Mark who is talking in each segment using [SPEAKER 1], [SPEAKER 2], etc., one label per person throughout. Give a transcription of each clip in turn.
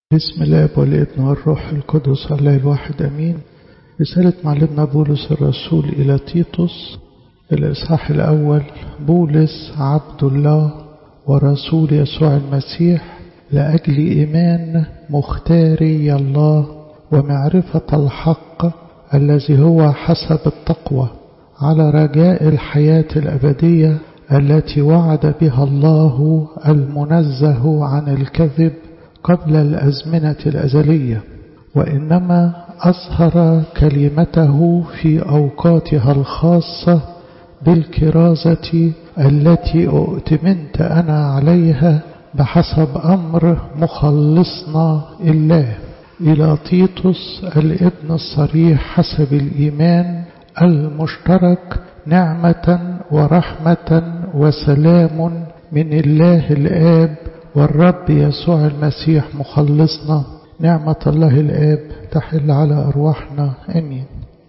[SPEAKER 1] بسم الله والابن والروح القدس الله الواحد أمين رسالة معلمنا بولس الرسول إلى تيتوس الإصحاح الأول بولس عبد الله ورسول يسوع المسيح لأجل إيمان مختاري الله ومعرفة الحق الذي هو حسب التقوى على رجاء الحياة الأبدية التي وعد بها الله المنزه عن الكذب قبل الأزمنة الأزلية وإنما أظهر كلمته في أوقاتها الخاصة بالكرازة التي أؤتمنت أنا عليها بحسب أمر مخلصنا الله إلى تيتوس الابن الصريح حسب الإيمان المشترك نعمة ورحمة وسلام من الله الآب والرب يسوع المسيح مخلصنا نعمة الله الآب تحل على أرواحنا أمين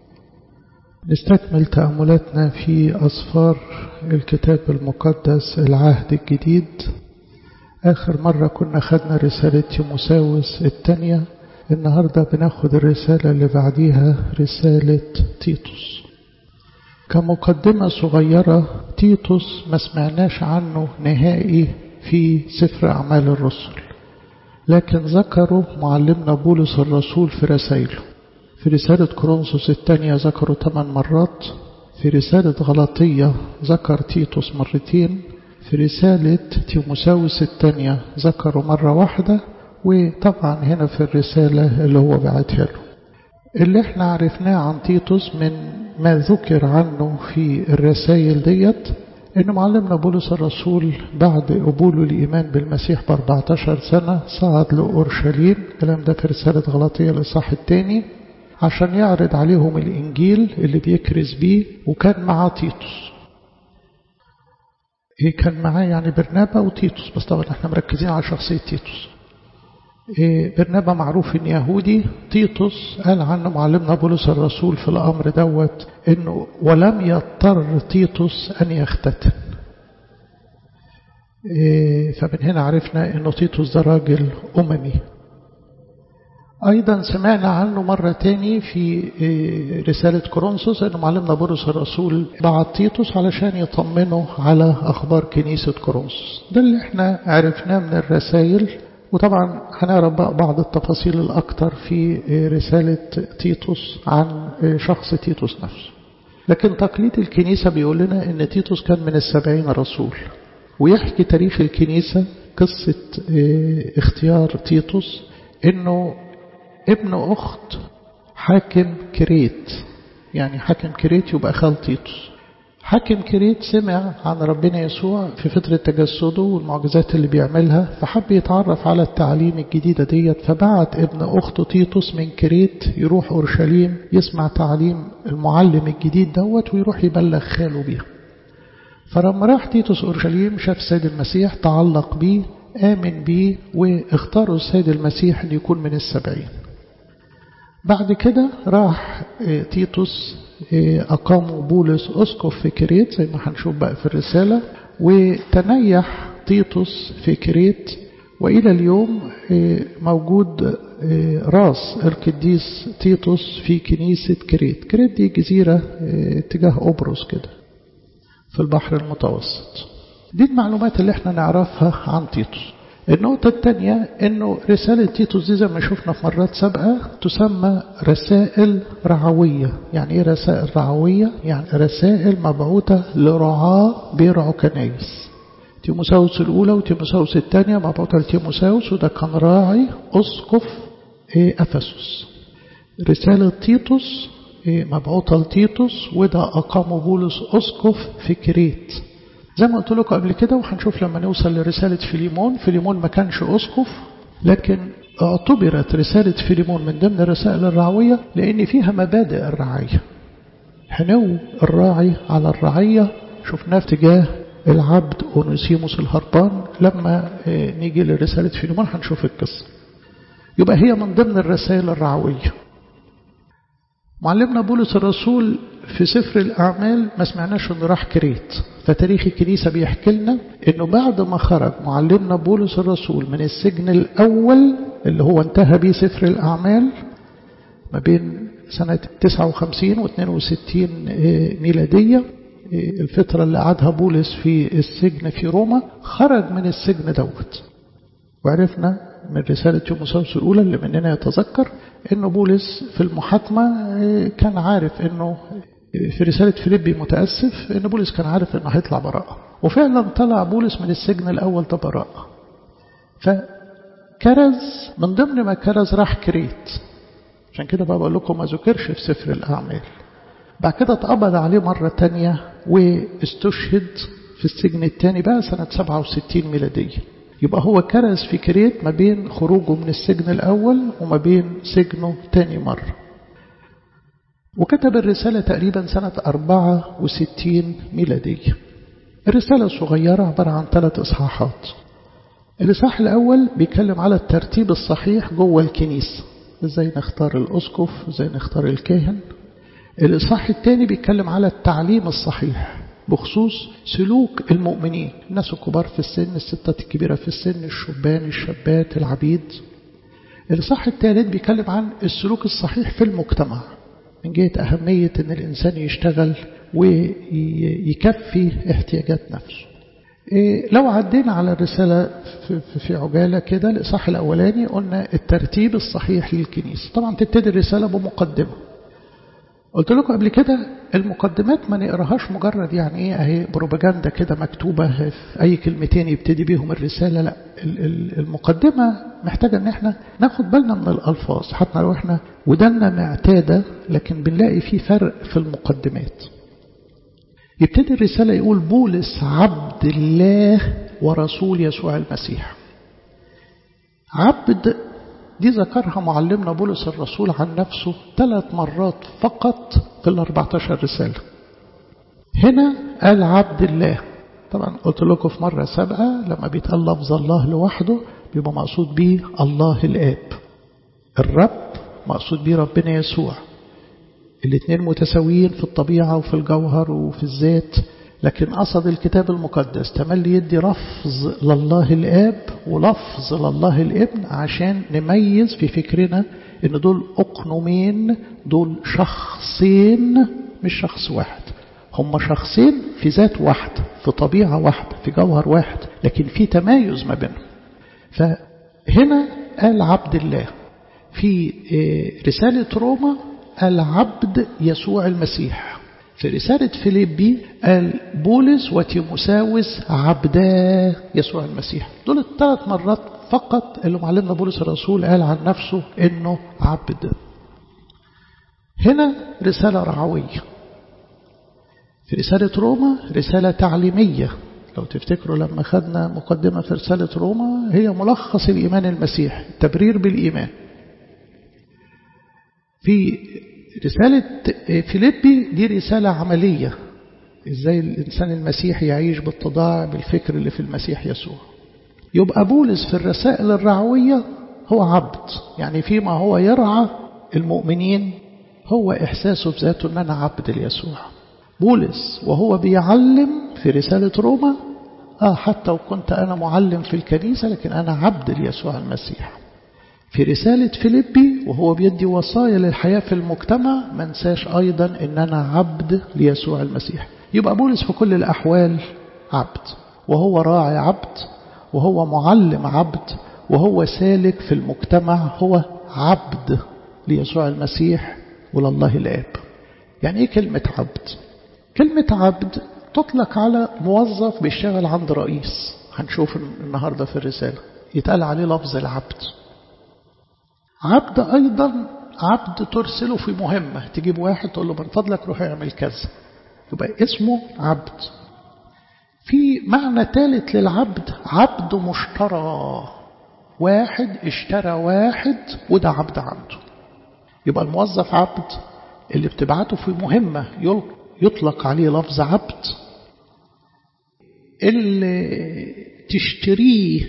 [SPEAKER 1] نستكمل تأملاتنا في أصفار الكتاب المقدس العهد الجديد آخر مرة كنا خدنا رسالة تيموساوس الثانية النهاردة بناخد الرسالة اللي بعديها رسالة تيتوس كمقدمة صغيرة تيتوس ما سمعناش عنه نهائي في سفر أعمال الرسل لكن ذكروا معلمنا بولس الرسول في رسائله في رسالة كورنثوس الثانية ذكروا ثمان مرات في رسالة غلطية ذكر تيتوس مرتين في رسالة تيموساوس الثانية ذكروا مرة واحدة وطبعا هنا في الرسالة اللي هو بعتها له اللي احنا عرفناه عن تيتوس من ما ذكر عنه في الرسائل ديت إن معلمنا بولس الرسول بعد قبوله الإيمان بالمسيح ب 14 سنة صعد لأورشليم الكلام ده في رسالة غلطية الإصحاح الثاني عشان يعرض عليهم الإنجيل اللي بيكرز بيه وكان معاه تيتوس إيه كان معاه يعني برنابا وتيتوس بس طبعا احنا مركزين على شخصية تيتوس إيه برنابا معروف ان يهودي تيتوس قال عنه معلمنا بولس الرسول في الامر دوت انه ولم يضطر تيتوس ان يختتن إيه فمن هنا عرفنا انه تيتوس ده راجل اممي ايضا سمعنا عنه مرة تاني في إيه رسالة كورنثوس انه معلمنا بولس الرسول بعت تيتوس علشان يطمنه على اخبار كنيسة كورنثوس ده اللي احنا عرفناه من الرسائل وطبعا هنعرف بقى بعض التفاصيل الأكثر في رسالة تيتوس عن شخص تيتوس نفسه لكن تقليد الكنيسة بيقول لنا أن تيتوس كان من السبعين رسول ويحكي تاريخ الكنيسة قصة اختيار تيتوس أنه ابن أخت حاكم كريت يعني حاكم كريت يبقى خال تيتوس حاكم كريت سمع عن ربنا يسوع في فترة تجسده والمعجزات اللي بيعملها فحب يتعرف على التعليم الجديدة ديت فبعت ابن أخته تيتوس من كريت يروح أورشليم يسمع تعليم المعلم الجديد دوت ويروح يبلغ خاله بيها فلما راح تيتوس أورشليم شاف السيد المسيح تعلق بيه آمن بيه واختاروا السيد المسيح أن يكون من السبعين بعد كده راح تيتوس أقاموا بولس أسقف في كريت زي ما هنشوف بقى في الرسالة وتنيح تيتوس في كريت وإلى اليوم موجود راس القديس تيتوس في كنيسة كريت كريت دي جزيرة اتجاه أبرص كده في البحر المتوسط دي المعلومات اللي احنا نعرفها عن تيتوس النقطة الثانية انه رسالة تيتوس دي زي ما شفنا في مرات سابقة تسمى رسائل رعوية يعني ايه رسائل رعوية يعني رسائل مبعوثة لرعاة بيرعوا كنايس تيموساوس الأولى وتيموساوس الثانية مبعوثة لتيموساوس وده كان راعي أسقف أفسس رسالة تيتوس مبعوثة لتيتوس وده أقام بولس أسقف في كريت زي ما قلت لكم قبل كده وهنشوف لما نوصل لرسالة فيليمون فيليمون ما كانش أسقف لكن اعتبرت رسالة فيليمون من ضمن الرسائل الرعوية لأن فيها مبادئ الرعاية حنو الراعي على الرعية شفناه في تجاه العبد أونيسيموس الهربان لما نيجي لرسالة فيليمون هنشوف القصة يبقى هي من ضمن الرسائل الرعوية معلمنا بولس الرسول في سفر الأعمال ما سمعناش انه راح كريت فتاريخ الكنيسة بيحكي لنا أنه بعد ما خرج معلمنا بولس الرسول من السجن الأول اللي هو انتهى به سفر الأعمال ما بين سنة 59 و 62 ميلادية الفترة اللي قعدها بولس في السجن في روما خرج من السجن دوت وعرفنا من رسالة تيموساوس الأولى اللي مننا يتذكر أنه بولس في المحاكمة كان عارف أنه في رسالة فيليبي متأسف أن بولس كان عارف أنه هيطلع براءة وفعلا طلع بولس من السجن الأول ده براءة فكرز من ضمن ما كرز راح كريت عشان كده بقى بقول لكم ما ذكرش في سفر الأعمال بعد كده اتقبض عليه مرة تانية واستشهد في السجن الثاني بقى سنة 67 ميلادية يبقى هو كرز في كريت ما بين خروجه من السجن الأول وما بين سجنه تاني مرة وكتب الرسالة تقريبا سنة 64 ميلادية الرسالة صغيرة عبارة عن ثلاث إصحاحات الإصحاح الأول بيتكلم على الترتيب الصحيح جوه الكنيسة ازاي نختار الأسقف ازاي نختار الكاهن الإصحاح الثاني بيتكلم على التعليم الصحيح بخصوص سلوك المؤمنين الناس الكبار في السن الستات الكبيرة في السن الشبان الشابات العبيد الإصحاح الثالث بيتكلم عن السلوك الصحيح في المجتمع من جهة أهمية أن الإنسان يشتغل ويكفي احتياجات نفسه لو عدينا على الرسالة في عجالة كده الإصحاح الأولاني قلنا الترتيب الصحيح للكنيسة طبعا تبتدي الرسالة بمقدمة قلت لكم قبل كده المقدمات ما نقراهاش مجرد يعني ايه اهي بروباجندا كده مكتوبة في اي كلمتين يبتدي بيهم الرسالة لا المقدمة محتاجة ان احنا ناخد بالنا من الالفاظ حتى لو احنا ودنا معتادة لكن بنلاقي في فرق في المقدمات يبتدي الرسالة يقول بولس عبد الله ورسول يسوع المسيح عبد دي ذكرها معلمنا بولس الرسول عن نفسه ثلاث مرات فقط في ال 14 رسالة هنا قال عبد الله طبعا قلت لكم في مرة سابقة لما بيتقال لفظ الله لوحده بيبقى مقصود به الله الآب الرب مقصود به ربنا يسوع الاثنين متساويين في الطبيعة وفي الجوهر وفي الذات لكن قصد الكتاب المقدس تملي يدي لفظ لله الآب ولفظ لله الابن عشان نميز في فكرنا ان دول أقنومين دول شخصين مش شخص واحد هم شخصين في ذات واحدة في طبيعة واحدة في جوهر واحد لكن في تمايز ما بينهم فهنا قال عبد الله في رسالة روما قال عبد يسوع المسيح في رسالة فيليبي قال بولس وتيموساوس عبدا يسوع المسيح دول الثلاث مرات فقط اللي معلمنا بولس الرسول قال عن نفسه انه عبد هنا رسالة رعوية في رسالة روما رسالة تعليمية لو تفتكروا لما خدنا مقدمة في رسالة روما هي ملخص الإيمان المسيحي التبرير بالإيمان في رسالة فيليبي دي رسالة عملية ازاي الإنسان المسيحي يعيش بالتضاع بالفكر اللي في المسيح يسوع يبقى بولس في الرسائل الرعوية هو عبد يعني فيما هو يرعى المؤمنين هو إحساسه بذاته أن أنا عبد ليسوع بولس وهو بيعلم في رسالة روما آه حتى وكنت أنا معلم في الكنيسة لكن أنا عبد ليسوع المسيح في رسالة فيليبي وهو بيدي وصايا للحياة في المجتمع ما نساش أيضا أن أنا عبد ليسوع المسيح يبقى بولس في كل الأحوال عبد وهو راعي عبد وهو معلم عبد وهو سالك في المجتمع هو عبد ليسوع المسيح ولله الآب يعني إيه كلمة عبد كلمة عبد تطلق على موظف بيشتغل عند رئيس هنشوف النهاردة في الرسالة يتقال عليه لفظ العبد عبد أيضا عبد ترسله في مهمة تجيب واحد تقول له من فضلك روح اعمل كذا يبقى اسمه عبد في معنى ثالث للعبد عبد مشترى واحد اشترى واحد وده عبد عنده يبقى الموظف عبد اللي بتبعته في مهمة يطلق عليه لفظ عبد اللي تشتريه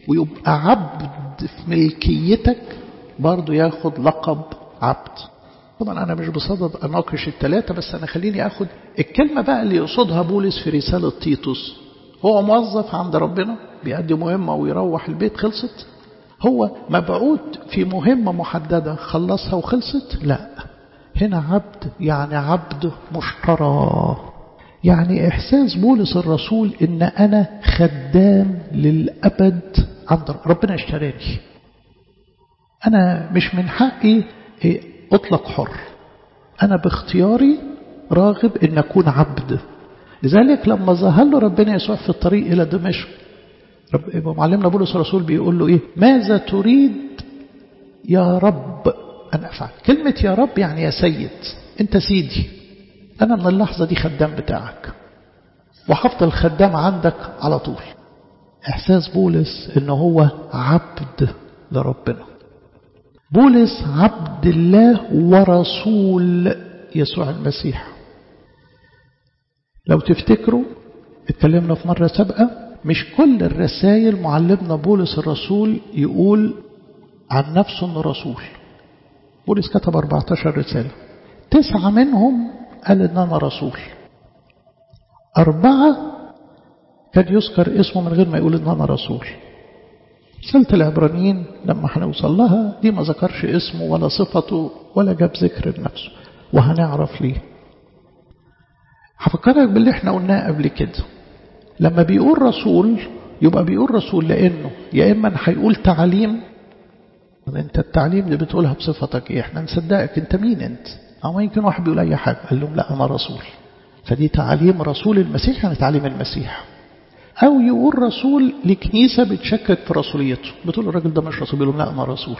[SPEAKER 1] ويبقى عبد في ملكيتك برضه ياخد لقب عبد طبعا أنا مش بصدد أناقش الثلاثة بس أنا خليني أخد الكلمة بقى اللي يقصدها بولس في رسالة تيتوس هو موظف عند ربنا بيأدي مهمة ويروح البيت خلصت هو مبعوث في مهمة محددة خلصها وخلصت لا هنا عبد يعني عبد مشترى يعني إحساس بولس الرسول إن أنا خدام للأبد عند ربنا اشتراني أنا مش من حقي أطلق حر أنا باختياري راغب إن أكون عبد لذلك لما ظهر له ربنا يسوع في الطريق إلى دمشق رب معلمنا بولس الرسول بيقول له إيه ماذا تريد يا رب أن أفعل كلمة يا رب يعني يا سيد أنت سيدي أنا من اللحظة دي خدام بتاعك وهفضل خدام عندك على طول إحساس بولس إن هو عبد لربنا بولس عبد الله ورسول يسوع المسيح لو تفتكروا اتكلمنا في مرة سابقة مش كل الرسائل معلمنا بولس الرسول يقول عن نفسه انه رسول بولس كتب 14 رسالة تسعة منهم قال ان انا رسول أربعة كان يذكر اسمه من غير ما يقول ان انا رسول رسالة العبرانيين لما هنوصل لها دي ما ذكرش اسمه ولا صفته ولا جاب ذكر لنفسه وهنعرف ليه هفكرك باللي احنا قلناه قبل كده لما بيقول رسول يبقى بيقول رسول لأنه يا إما هيقول تعليم انت التعليم اللي بتقولها بصفتك ايه احنا نصدقك انت مين انت او يمكن واحد بيقول اي حاجة قال لهم لا انا رسول فدي تعليم رسول المسيح يعني تعليم المسيح او يقول رسول لكنيسة بتشكك في رسوليته بتقول الراجل ده مش رسول بيقول لهم لا انا رسول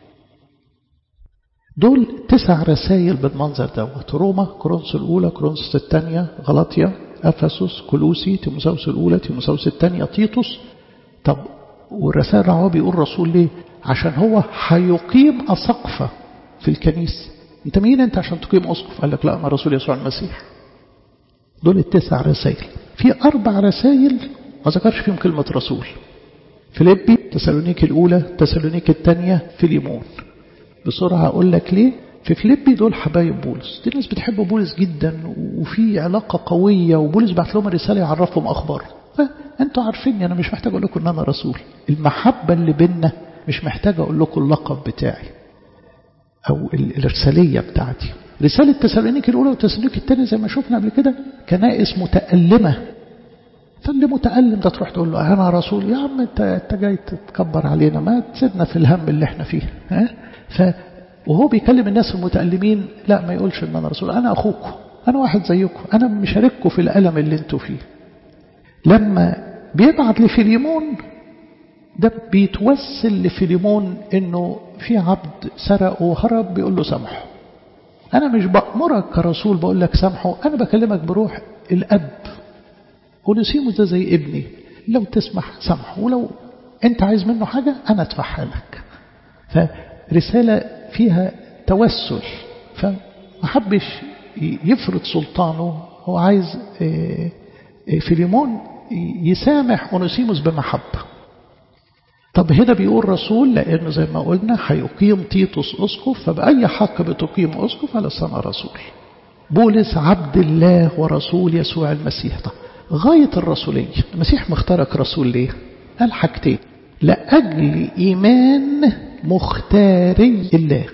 [SPEAKER 1] دول تسع رسائل بالمنظر دوت روما كورنثوس الاولى كورنثوس الثانيه غلطيا افسس كلوسي تيموساوس الاولى تيموساوس الثانيه تيتوس طب والرسائل هو بيقول رسول ليه عشان هو هيقيم أسقفة في الكنيسة انت مين انت عشان تقيم أسقف قال لك لا أنا رسول يسوع المسيح دول التسع رسائل في أربع رسائل ما ذكرش فيهم كلمة رسول فيليبي تسالونيك الأولى تسالونيك الثانية فيليمون بسرعة أقول لك ليه في فيليبي دول حبايب بولس دي الناس بتحب بولس جدا وفي علاقة قوية وبولس بعت لهم رسالة يعرفهم أخبار فأنتوا عارفيني أنا مش محتاج أقول لكم أن أنا رسول المحبة اللي بيننا مش محتاج أقول لكم اللقب بتاعي أو الرسالية بتاعتي رسالة تسالونيك الأولى وتسالونيك الثانية زي ما شفنا قبل كده كنائس متألمة فاللي متألم ده تروح تقول له أنا رسول يا عم أنت, أنت جاي تتكبر علينا ما تسيبنا في الهم اللي احنا فيه ها؟ ف وهو بيكلم الناس المتألمين لا ما يقولش ان انا رسول انا اخوكم انا واحد زيكم انا مشارككم في الالم اللي انتوا فيه لما بيبعت لفيليمون ده بيتوسل لفيليمون انه في عبد سرق وهرب بيقول له سامحه انا مش بأمرك كرسول بقول لك سامحه انا بكلمك بروح الاب ونسيمه ده زي ابني لو تسمح سامحه ولو انت عايز منه حاجة انا ادفعها لك فرسالة فيها توسل فما حبش يفرض سلطانه هو عايز فيليمون يسامح أونسيموس بمحبة طب هنا بيقول رسول لأنه زي ما قلنا هيقيم تيتوس أسقف فبأي حق بتقيم أسقف على السنة رسول بولس عبد الله ورسول يسوع المسيح طب غاية الرسولية المسيح مختارك رسول ليه قال حاجتين لأجل إيمان مختاري الله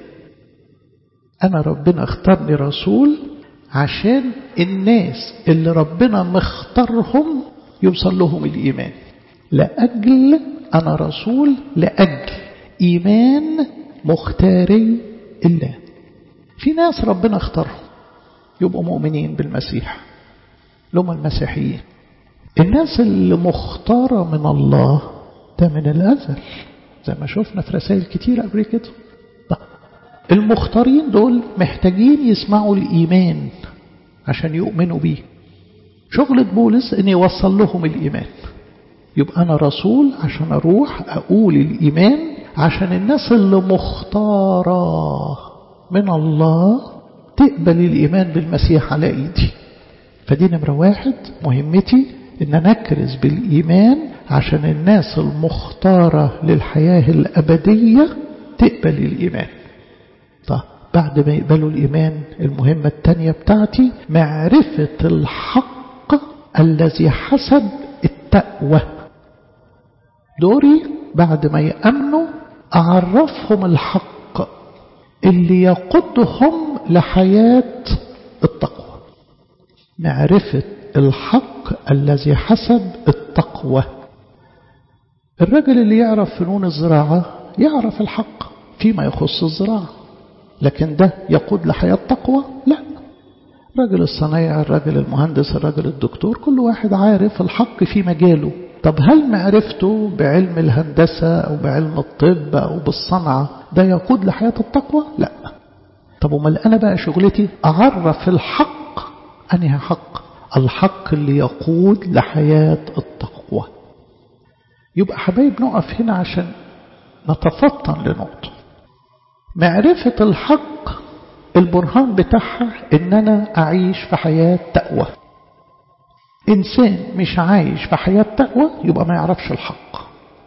[SPEAKER 1] أنا ربنا اختارني رسول عشان الناس اللي ربنا مختارهم يوصل لهم الإيمان لأجل أنا رسول لأجل إيمان مختاري الله في ناس ربنا اختارهم يبقوا مؤمنين بالمسيح لهم المسيحيين الناس اللي مختارة من الله ده من الأزل زي ما شفنا في رسائل كتير قبل كده المختارين دول محتاجين يسمعوا الإيمان عشان يؤمنوا بيه شغلة بولس ان يوصل لهم الإيمان يبقى أنا رسول عشان أروح أقول الإيمان عشان الناس اللي مختارة من الله تقبل الإيمان بالمسيح على إيدي فدي نمرة واحد مهمتي إن نكرز بالإيمان عشان الناس المختارة للحياة الأبدية تقبل الإيمان طيب بعد ما يقبلوا الإيمان المهمة الثانية بتاعتي معرفة الحق الذي حسب التقوى دوري بعد ما يأمنوا أعرفهم الحق اللي يقودهم لحياة التقوى معرفة الحق الذي حسب التقوى الرجل اللي يعرف فنون الزراعة يعرف الحق فيما يخص الزراعة لكن ده يقود لحياة تقوى لا الرجل الصنايع الرجل المهندس الرجل الدكتور كل واحد عارف الحق في مجاله طب هل معرفته بعلم الهندسة أو بعلم الطب أو بالصنعة ده يقود لحياة التقوى لا طب وما أنا بقى شغلتي أعرف الحق أنهي حق الحق اللي يقود لحياة التقوى يبقى حبايب نقف هنا عشان نتفطن لنقطة معرفة الحق البرهان بتاعها ان انا اعيش في حياة تقوى انسان مش عايش في حياة تقوى يبقى ما يعرفش الحق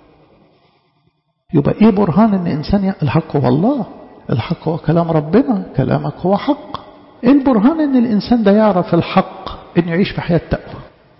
[SPEAKER 1] يبقى ايه برهان ان انسان الحق هو الله الحق هو كلام ربنا كلامك هو حق ايه البرهان ان الانسان ده يعرف الحق انه يعيش في حياة تقوى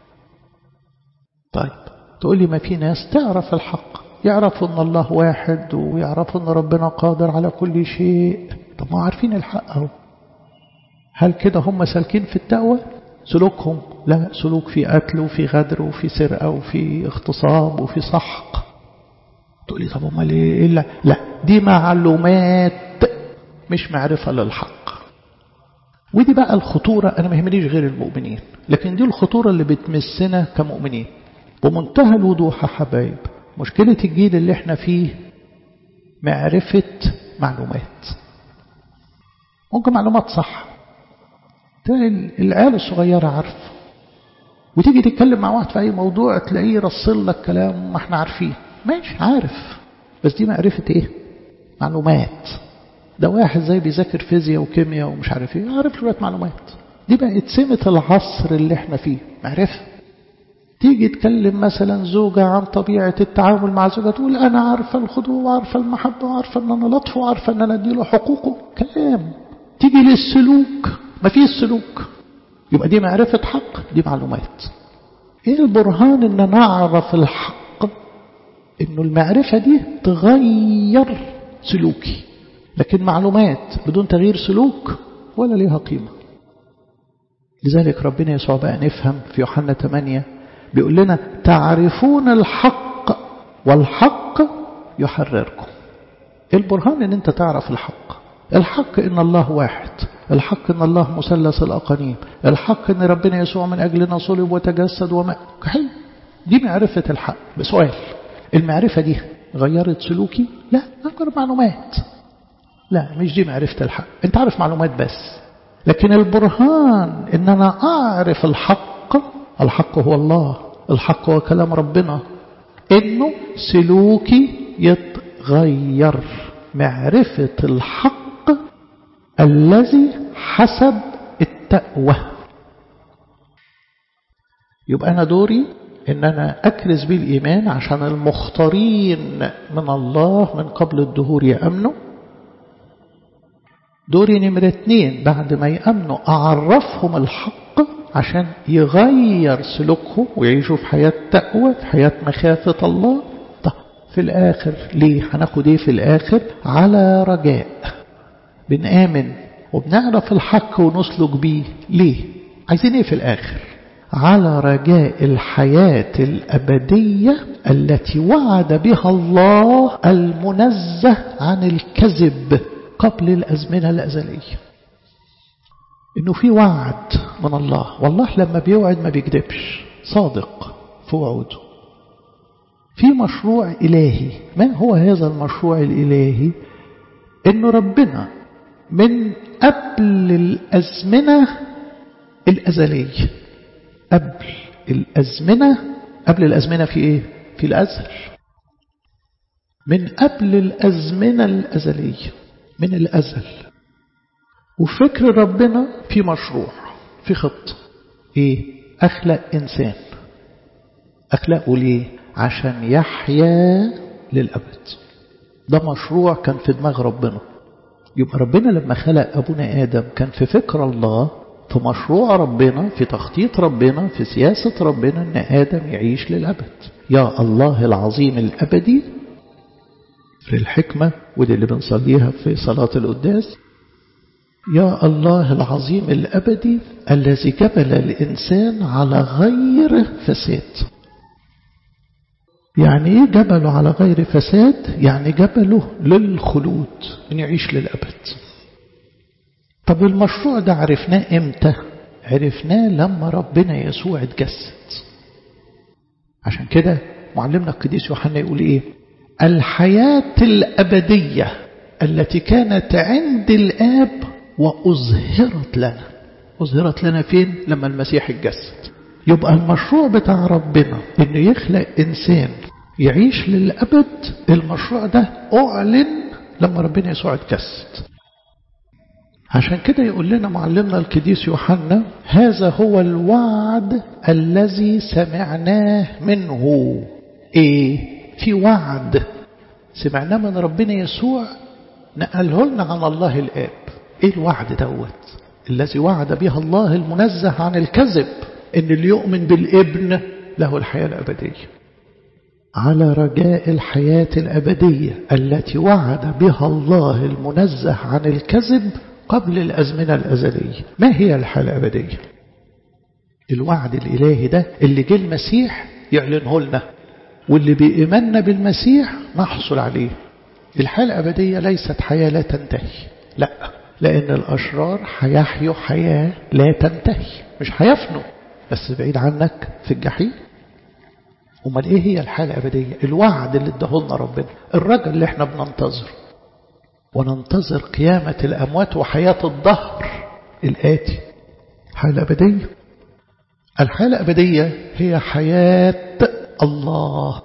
[SPEAKER 1] طيب تقول لي ما في ناس تعرف الحق يعرفوا ان الله واحد ويعرفوا ان ربنا قادر على كل شيء طب ما عارفين الحق اهو هل كده هم سالكين في التقوى سلوكهم لا سلوك في قتل وفي غدر وفي سرقة وفي اغتصاب وفي سحق تقول لي طب امال ايه لا لا دي معلومات مش معرفة للحق ودي بقى الخطورة أنا ما يهمنيش غير المؤمنين لكن دي الخطورة اللي بتمسنا كمؤمنين بمنتهى الوضوح يا حبايب مشكلة الجيل اللي احنا فيه معرفة معلومات ممكن معلومات صح تلاقي العيال الصغيرة عارفة وتيجي تتكلم مع واحد في أي موضوع تلاقيه رصل لك كلام ما احنا عارفين ماشي عارف بس دي معرفة ايه معلومات ده واحد زي بيذاكر فيزياء وكيمياء ومش عارف ايه عارف شوية معلومات دي بقت سمة العصر اللي احنا فيه معرفة تيجي تكلم مثلا زوجة عن طبيعة التعامل مع زوجها تقول أنا عارفة الخضوع وعارفة المحبة وعارفة أن أنا لطف وعارفة أن أنا أديله حقوقه كلام تيجي للسلوك ما فيه السلوك يبقى دي معرفة حق دي معلومات ايه البرهان ان انا اعرف الحق انه المعرفة دي تغير سلوكي لكن معلومات بدون تغيير سلوك ولا ليها قيمة لذلك ربنا يسوع بقى نفهم في يوحنا 8 بيقول لنا تعرفون الحق والحق يحرركم البرهان ان انت تعرف الحق الحق ان الله واحد الحق ان الله مثلث الاقانيم الحق ان ربنا يسوع من اجلنا صلب وتجسد وما حلو دي معرفة الحق بسؤال المعرفة دي غيرت سلوكي لا مجرد معلومات لا مش دي معرفة الحق انت عارف معلومات بس لكن البرهان ان انا اعرف الحق الحق هو الله الحق هو كلام ربنا انه سلوكي يتغير معرفة الحق الذي حسب التقوى يبقى أنا دوري إن أنا أكرز بالإيمان عشان المختارين من الله من قبل الدهور يأمنوا دوري نمرة اتنين بعد ما يأمنوا أعرفهم الحق عشان يغير سلوكهم ويعيشوا في حياة تقوى في حياة مخافة الله طب في الآخر ليه هناخد ايه في الآخر على رجاء بنآمن وبنعرف الحق ونسلك بيه ليه عايزين ايه في الآخر على رجاء الحياة الأبدية التي وعد بها الله المنزه عن الكذب قبل الأزمنة الأزلية إنه في وعد من الله والله لما بيوعد ما بيكذبش صادق في وعوده في مشروع إلهي ما هو هذا المشروع الإلهي إنه ربنا من قبل الأزمنة الأزلية قبل الأزمنة قبل الأزمنة في إيه؟ في الأزل من قبل الأزمنة الأزلية من الأزل وفكر ربنا في مشروع في خطة إيه؟ أخلق إنسان أخلقه ليه؟ عشان يحيا للأبد ده مشروع كان في دماغ ربنا يبقى ربنا لما خلق أبونا آدم كان في فكر الله في مشروع ربنا في تخطيط ربنا في سياسة ربنا أن آدم يعيش للأبد يا الله العظيم الأبدي في الحكمة ودي اللي بنصليها في صلاة القداس يا الله العظيم الأبدي الذي جبل الإنسان على غير فساد يعني إيه جبله على غير فساد يعني جبله للخلود أن يعيش للأبد طب المشروع ده عرفناه إمتى عرفناه لما ربنا يسوع اتجسد عشان كده معلمنا القديس يوحنا يقول إيه الحياة الأبدية التي كانت عند الآب وأظهرت لنا أظهرت لنا فين لما المسيح اتجسد يبقى المشروع بتاع ربنا انه يخلق انسان يعيش للابد المشروع ده اعلن لما ربنا يسوع اتجسد عشان كده يقول لنا معلمنا القديس يوحنا هذا هو الوعد الذي سمعناه منه ايه في وعد سمعناه من ربنا يسوع نقله لنا عن الله الاب ايه الوعد دوت الذي وعد بها الله المنزه عن الكذب ان اللي يؤمن بالابن له الحياة الأبدية على رجاء الحياة الأبدية التي وعد بها الله المنزه عن الكذب قبل الأزمنة الأزلية ما هي الحياة الأبدية الوعد الإلهي ده اللي جه المسيح يعلنه لنا واللي بإيماننا بالمسيح نحصل عليه الحياة الأبدية ليست حياة لا تنتهي لا لأن الأشرار هيحيوا حياة لا تنتهي مش هيفنوا بس بعيد عنك في الجحيم امال ايه هي الحالة الأبدية الوعد اللي ادهولنا ربنا الرجل اللي احنا بننتظر وننتظر قيامة الأموات وحياة الظهر الآتي حالة أبدية الحالة الأبدية هي حياة الله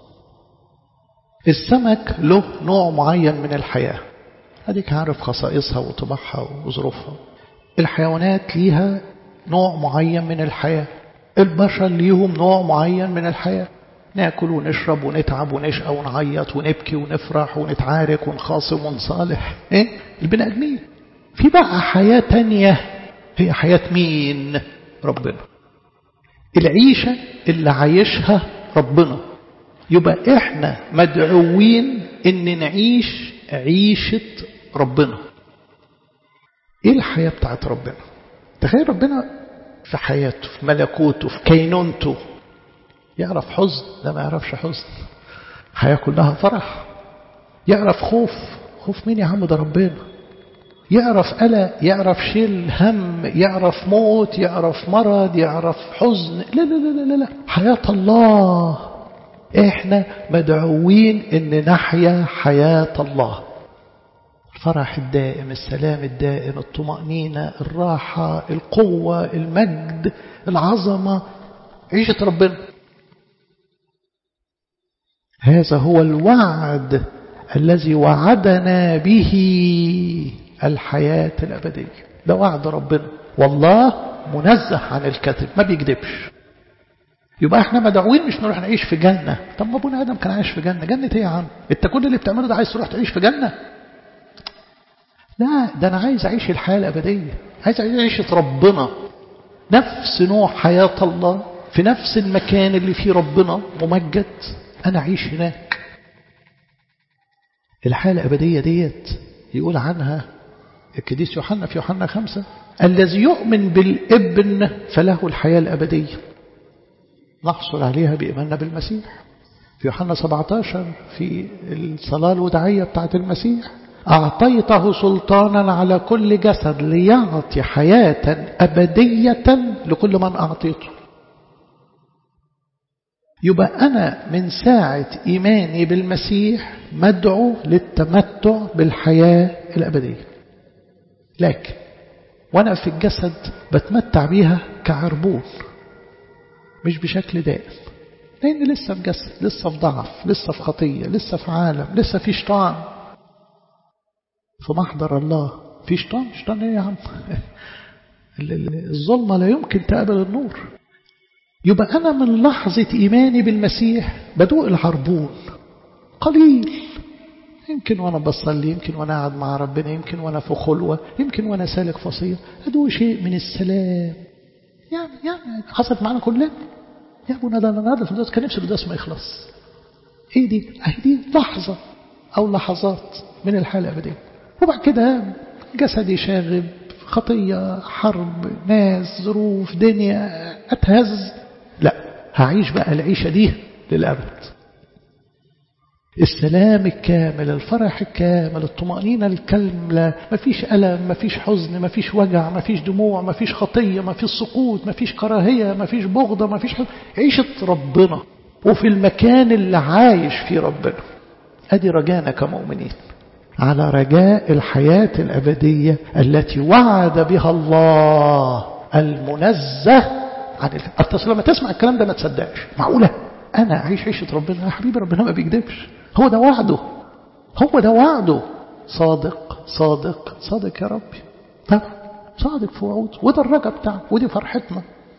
[SPEAKER 1] السمك له نوع معين من الحياة هديك عارف خصائصها وطباعها وظروفها الحيوانات ليها نوع معين من الحياة البشر ليهم نوع معين من الحياة ناكل ونشرب ونتعب ونشقى ونعيط ونبكي ونفرح ونتعارك ونخاصم ونصالح ايه البني ادمين في بقى حياة تانية هي حياة مين ربنا العيشة اللي عايشها ربنا يبقى احنا مدعوين ان نعيش عيشة ربنا ايه الحياة بتاعت ربنا تخيل ربنا في حياته في ملكوته في كينونته يعرف حزن لا ما يعرفش حزن حياة كلها فرح يعرف خوف خوف مين يا عم ده ربنا يعرف قلق يعرف شيل هم يعرف موت يعرف مرض يعرف حزن لا لا لا لا لا حياة الله احنا مدعوين ان نحيا حياة الله الفرح الدائم السلام الدائم الطمأنينة الراحة القوة المجد العظمة عيشة ربنا هذا هو الوعد الذي وعدنا به الحياة الأبدية ده وعد ربنا والله منزه عن الكذب ما بيكذبش يبقى احنا مدعوين مش نروح نعيش في جنة طب ما ابونا آدم كان عايش في جنة جنة ايه يا عم انت كل اللي بتعمله ده عايز تروح تعيش في جنة لا ده أنا عايز أعيش الحياة الأبدية عايز أعيش عيشة ربنا نفس نوع حياة الله في نفس المكان اللي فيه ربنا ممجد أنا أعيش هناك الحياة الأبدية ديت يقول عنها القديس يوحنا في يوحنا خمسة الذي يؤمن بالابن فله الحياة الأبدية نحصل عليها بإيماننا بالمسيح في يوحنا 17 في الصلاة الوداعية بتاعت المسيح أعطيته سلطانا على كل جسد ليعطي حياة أبدية لكل من أعطيته يبقى أنا من ساعة إيماني بالمسيح مدعو للتمتع بالحياة الأبدية لكن وأنا في الجسد بتمتع بيها كعربون مش بشكل دائم لأن لسه في جسد لسه في ضعف لسه في خطية لسه في عالم لسه في شيطان في محضر الله في شيطان شيطان ايه يا عم الظلمة لا يمكن تقبل النور يبقى أنا من لحظة إيماني بالمسيح بدوق العربون قليل يمكن وأنا بصلي يمكن وأنا قاعد مع ربنا يمكن وأنا في خلوة يمكن وأنا سالك فصيل هذا شيء من السلام يعني يعني حصلت معنا كلنا يا ابونا ده انا هذا القداس كان نفسي القداس ما يخلص ايه دي اهي دي لحظة او لحظات من الحياة الابدية وبعد كده جسدي شاغب خطية حرب ناس ظروف دنيا اتهز لا هعيش بقى العيشة دي للأبد السلام الكامل الفرح الكامل الطمأنينة الكاملة مفيش ألم مفيش حزن مفيش وجع مفيش دموع مفيش خطية مفيش سقوط مفيش كراهية مفيش بغضة مفيش حزن. عيشة ربنا وفي المكان اللي عايش فيه ربنا أدي رجانا كمؤمنين على رجاء الحياة الأبدية التي وعد بها الله المنزه عن الف... لما تسمع الكلام ده ما تصدقش معقولة أنا أعيش عيشة ربنا يا حبيبي ربنا ما بيكذبش هو ده وعده هو ده وعده صادق صادق صادق يا ربي طبعا صادق في وعوده وده الرجا بتاعه ودي فرحتنا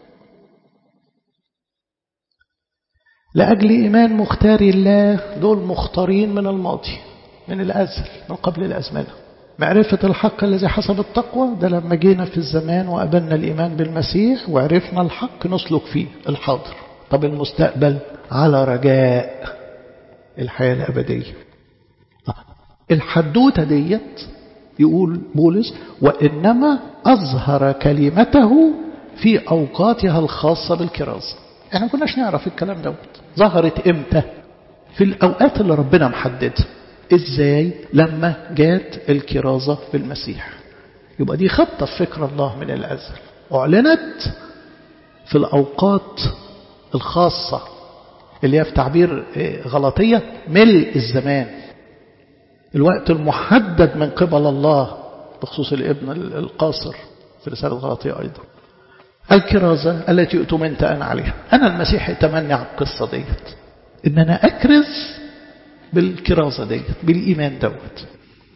[SPEAKER 1] لأجل إيمان مختار الله دول مختارين من الماضي من الأزل من قبل الأزمنة معرفة الحق الذي حسب التقوى ده لما جينا في الزمان وقبلنا الإيمان بالمسيح وعرفنا الحق نسلك فيه الحاضر طب المستقبل على رجاء الحياة الأبدية الحدوتة ديت يقول بولس وإنما أظهر كلمته في أوقاتها الخاصة بالكرازة احنا ما كناش نعرف الكلام دوت ظهرت امتى في الأوقات اللي ربنا محددها ازاي لما جات الكرازة في المسيح يبقى دي خطة في فكر الله من الأزل أعلنت في الأوقات الخاصة اللي هي في تعبير غلطية ملء الزمان الوقت المحدد من قبل الله بخصوص الابن القاصر في رسالة غلطية أيضا الكرازة التي اؤتمنت أنا عليها أنا المسيح يتمنى على القصة ديت إن أنا أكرز بالكرازة ديت بالإيمان دوت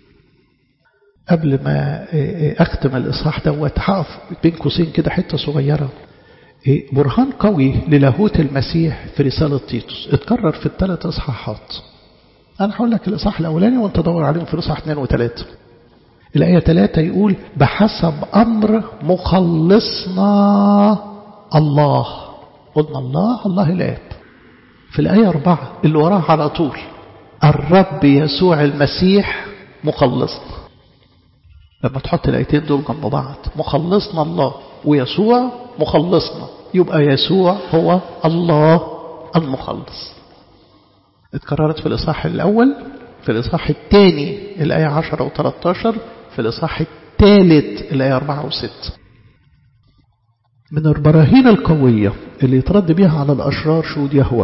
[SPEAKER 1] قبل ما أختم الإصحاح دوت هقف بين قوسين كده حتة صغيرة برهان قوي للاهوت المسيح في رسالة تيتوس اتكرر في الثلاث إصحاحات أنا هقول لك الإصحاح الأولاني وأنت دور عليهم في الإصحاح 2 و3 الآية 3 يقول بحسب أمر مخلصنا الله قلنا الله الله الآب في الآية 4 اللي وراها على طول الرب يسوع المسيح مخلصنا لما تحط الآيتين دول جنب بعض مخلصنا الله ويسوع مخلصنا يبقى يسوع هو الله المخلص اتكررت في الإصحاح الأول في الإصحاح الثاني الآية 10 و13 في الإصحاح الثالث الآية 4 و6 من البراهين القوية اللي يترد بها على الأشرار شهود يهوه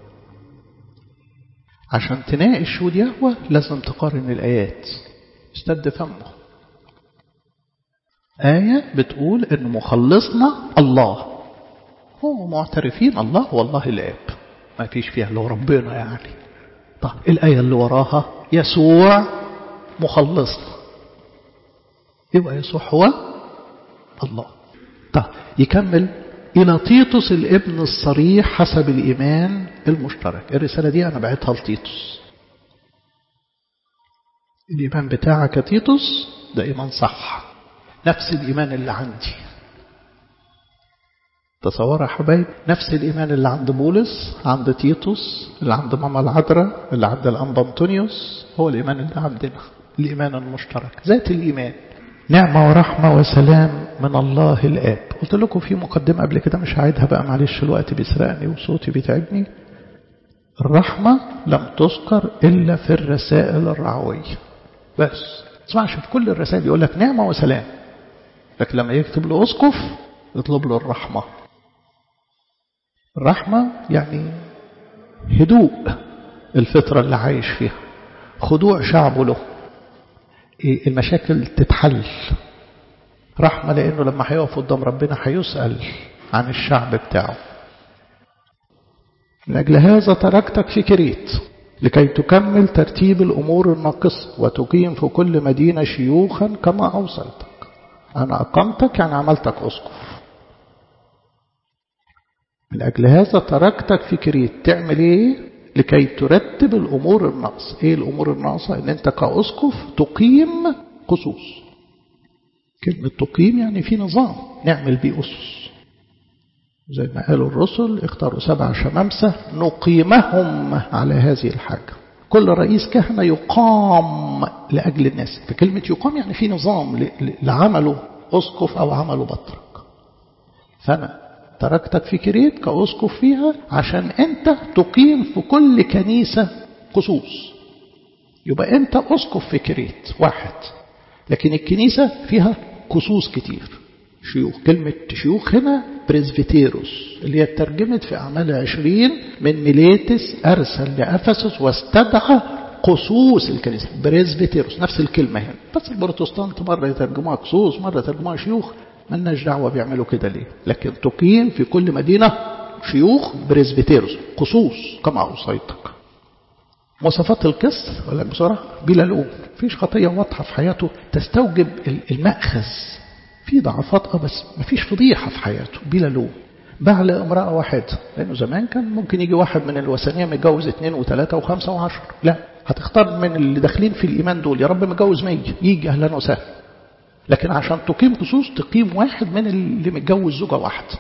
[SPEAKER 1] عشان تناقش شهود يهوه لازم تقارن الآيات استد فمه آية بتقول إن مخلصنا الله هو معترفين الله هو الله الآب ما فيش فيها اللي هو ربنا يعني طب الآية اللي وراها يسوع مخلصنا يبقى يسوع هو الله طب يكمل إلى تيتوس الابن الصريح حسب الإيمان المشترك الرسالة دي أنا بعتها لتيتوس الإيمان بتاعك يا تيتوس ده إيمان صح نفس الإيمان اللي عندي تصور يا حبايب نفس الإيمان اللي عند بولس عند تيتوس اللي عند ماما العذراء اللي عند الأنبا أنطونيوس هو الإيمان اللي عندنا الإيمان المشترك ذات الإيمان نعمة ورحمة وسلام من الله الآب قلت لكم في مقدمة قبل كده مش هعيدها بقى معلش الوقت بيسرقني وصوتي بيتعبني الرحمة لم تذكر إلا في الرسائل الرعوية بس تسمعش في كل الرسائل يقول لك نعمة وسلام لكن لما يكتب له أسقف يطلب له الرحمة الرحمة يعني هدوء الفطرة اللي عايش فيها خضوع شعبه له المشاكل تتحل رحمة لأنه لما هيقف قدام ربنا هيسأل عن الشعب بتاعه من أجل هذا تركتك في كريت لكي تكمل ترتيب الأمور الناقصة وتقيم في كل مدينة شيوخا كما أوصلتك أنا أقمتك يعني عملتك أسقف من أجل هذا تركتك في كريت تعمل إيه لكي ترتب الأمور الناقصة إيه الأمور الناقصة إن أنت كأسقف تقيم قصوص كلمة تقيم يعني في نظام نعمل بيه أسس زي ما قالوا الرسل اختاروا سبع شمامسة نقيمهم على هذه الحاجة كل رئيس كهنة يقام لأجل الناس فكلمة يقام يعني في نظام لعمله أسقف أو عمله بطرك فأنا تركتك في كريت كأسقف فيها عشان أنت تقيم في كل كنيسة خصوص يبقى أنت أسقف في كريت واحد لكن الكنيسة فيها خصوص كتير شيوخ كلمة شيوخ هنا بريزفيتيروس اللي هي اترجمت في أعمال عشرين من ميليتس أرسل لأفسس واستدعى قصوص الكنيسة بريزفيتيروس نفس الكلمة هنا بس البروتستانت مرة يترجموها قصوص مرة يترجموها شيوخ ملناش دعوة بيعملوا كده ليه لكن تقيم في كل مدينة شيوخ بريزفيتيروس قصوص كما أوصيتك مواصفات القس أقول لك بسرعة بلا لوم فيش خطية واضحة في حياته تستوجب المأخذ في ضعفات اه بس مفيش فضيحة في حياته بلا لوم باع لامرأة واحدة لأنه زمان كان ممكن يجي واحد من الوثنية متجوز اثنين وثلاثة وخمسة وعشرة لا هتختار من اللي داخلين في الإيمان دول يا رب متجوز مية يجي أهلا وسهلا لكن عشان تقيم خصوص تقيم واحد من اللي متجوز زوجة واحدة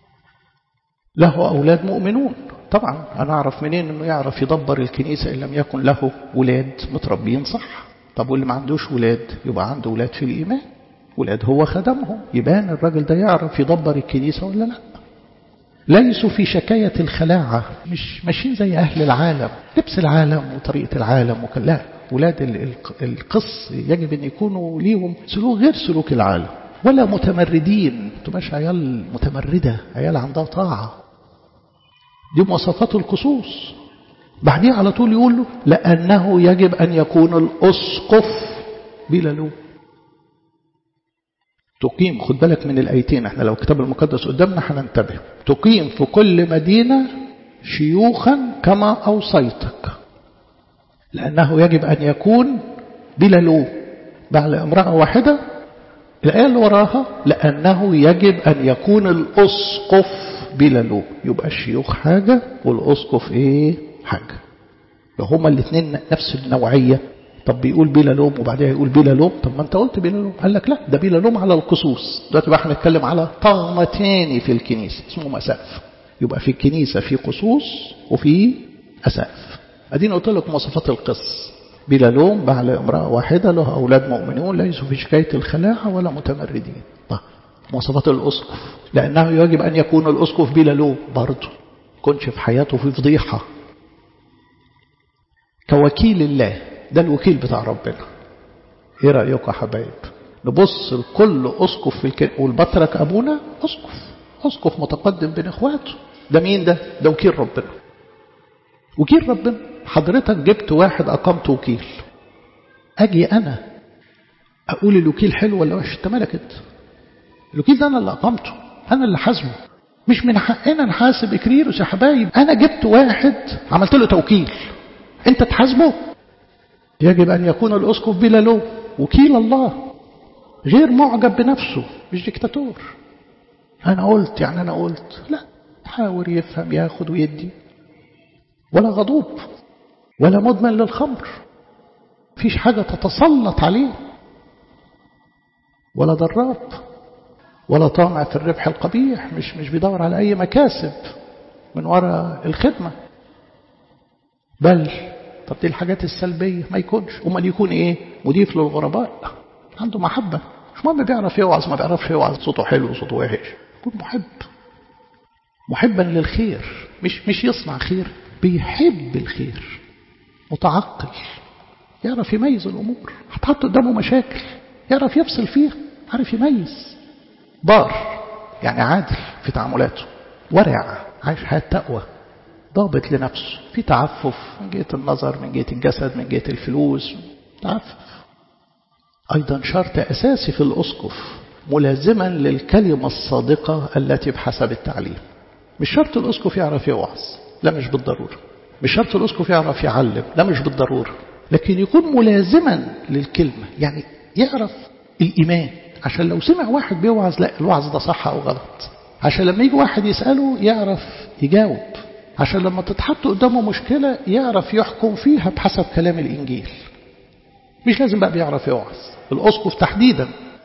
[SPEAKER 1] له أولاد مؤمنون طبعا أنا أعرف منين أنه يعرف يدبر الكنيسة إن لم يكن له ولاد متربيين صح طب واللي ما عندوش ولاد يبقى عنده ولاد في الإيمان ولاد هو خدمهم يبان الراجل ده يعرف يدبر الكنيسة ولا لا ليسوا في شكاية الخلاعة مش ماشيين زي أهل العالم لبس العالم وطريقة العالم وكل لا ولاد القص يجب أن يكونوا ليهم سلوك غير سلوك العالم ولا متمردين تبقاش عيال متمردة عيال عندها طاعة دي مواصفات القصوص بعدين على طول يقول له لأنه يجب أن يكون الأسقف بلا لوم تقيم خد بالك من الآيتين احنا لو الكتاب المقدس قدامنا هننتبه تقيم في كل مدينة شيوخا كما أوصيتك لأنه يجب أن يكون بلا لوم بعد امرأة واحدة الآية اللي وراها لأنه يجب أن يكون الأسقف بلا لوم يبقى الشيوخ حاجة والأسقف إيه حاجة لو هما الاثنين نفس النوعية طب بيقول بلا لوم وبعدها يقول بلا لوم طب ما انت قلت بلا لوم قال لك لا ده بلا لوم على القصوص دلوقتي بقى هنتكلم على طغمتين في الكنيسة اسمهم أسقف يبقى في الكنيسة في قصوص وفي أسقف ادينا قلت لك مواصفات القس بلا لوم بعد امرأة واحدة له أولاد مؤمنون ليسوا في شكاية الخلاعة ولا متمردين طيب مواصفات الأسقف لأنه يجب أن يكون الأسقف بلا لوم برضه كنش في حياته في فضيحة كوكيل الله ده الوكيل بتاع ربنا ايه رأيكم يا حبايب نبص لكل أسقف في الكن والبطرك أبونا أسقف أسقف متقدم بين إخواته ده مين ده ده وكيل ربنا وكيل ربنا حضرتك جبت واحد أقمت وكيل أجي أنا أقول الوكيل حلو ولا وحش أنت مالك أنت الوكيل ده أنا اللي أقمته أنا اللي حاسبه مش من حقنا نحاسب إكريروس يا حبايب أنا جبت واحد عملت له توكيل أنت تحاسبه يجب أن يكون الأسقف بلا لوم وكيل الله غير معجب بنفسه مش ديكتاتور أنا قلت يعني أنا قلت لا حاول يفهم ياخد ويدي ولا غضوب ولا مدمن للخمر فيش حاجة تتسلط عليه ولا ضراب ولا طامع في الربح القبيح مش مش بيدور على أي مكاسب من وراء الخدمة بل طب دي الحاجات السلبية ما يكونش امال يكون ايه مضيف للغرباء عنده محبة مش مهم بيعرف يوعظ ما بيعرفش يوعظ صوته حلو صوته وحش يكون محب محبا للخير مش مش يصنع خير بيحب الخير متعقل يعرف يميز الأمور هتحط قدامه مشاكل يعرف يفصل فيها عارف يميز بار يعني عادل في تعاملاته ورع عايش حياة تقوى ضابط لنفسه في تعفف من جهة النظر من جهة الجسد من جهة الفلوس تعفف أيضا شرط أساسي في الأسقف ملازما للكلمة الصادقة التي بحسب التعليم مش شرط الأسقف يعرف يوعظ لا مش بالضرورة مش شرط الأسقف يعرف يعلم لا مش بالضرورة لكن يكون ملازما للكلمة يعني يعرف الإيمان عشان لو سمع واحد بيوعظ لا الوعظ ده صح أو غلط عشان لما يجي واحد يسأله يعرف يجاوب عشان لما تتحط قدامه مشكلة يعرف يحكم فيها بحسب كلام الإنجيل مش لازم بقى بيعرف يوعظ الأسقف تحديدا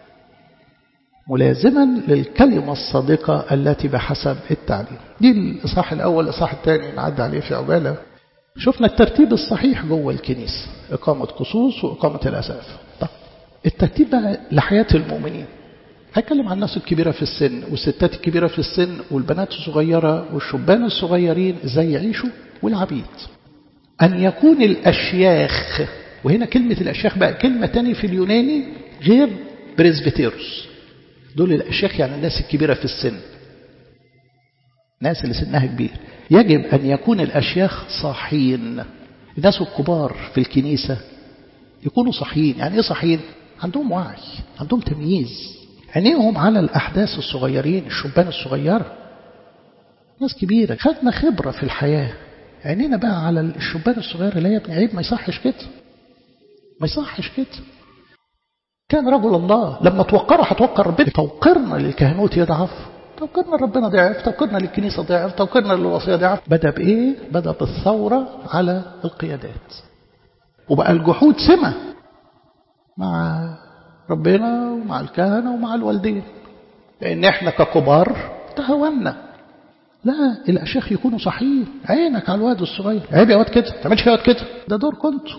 [SPEAKER 1] ملازما للكلمة الصادقة التي بحسب التعليم دي الإصحاح الأول الإصحاح الثاني نعدي عليه في عجالة شفنا الترتيب الصحيح جوه الكنيسة إقامة قصوص وإقامة الأساف طب الترتيب بقى لحياة المؤمنين هتكلم عن الناس الكبيرة في السن والستات الكبيرة في السن والبنات الصغيرة والشبان الصغيرين ازاي يعيشوا والعبيد أن يكون الأشياخ وهنا كلمة الأشياخ بقى كلمة تاني في اليوناني غير بريزبتيروس دول الأشياخ يعني الناس الكبيرة في السن ناس اللي سنها كبير يجب أن يكون الأشياخ صاحين الناس الكبار في الكنيسة يكونوا صاحيين يعني إيه صاحيين عندهم وعي عندهم تمييز عينيهم على الأحداث الصغيرين الشبان الصغيرة ناس كبيرة خدنا خبرة في الحياة عينينا بقى على الشبان الصغيرة لا يا ابني عيب ما يصحش كده ما يصحش كده كان رجل الله لما توقره هتوقر ربنا توقرنا للكهنوت يضعف توقرنا ربنا ضعف توقرنا للكنيسة ضعف توقرنا للوصية ضعف بدأ بإيه؟ بدأ بالثورة على القيادات وبقى الجحود سمة مع ربنا ومع الكهنة ومع الوالدين لأن احنا ككبار تهاونا لا الأشياخ يكونوا صحيين عينك على الواد الصغير عيب يا واد كده ما تعملش يا واد كده ده دور كنتوا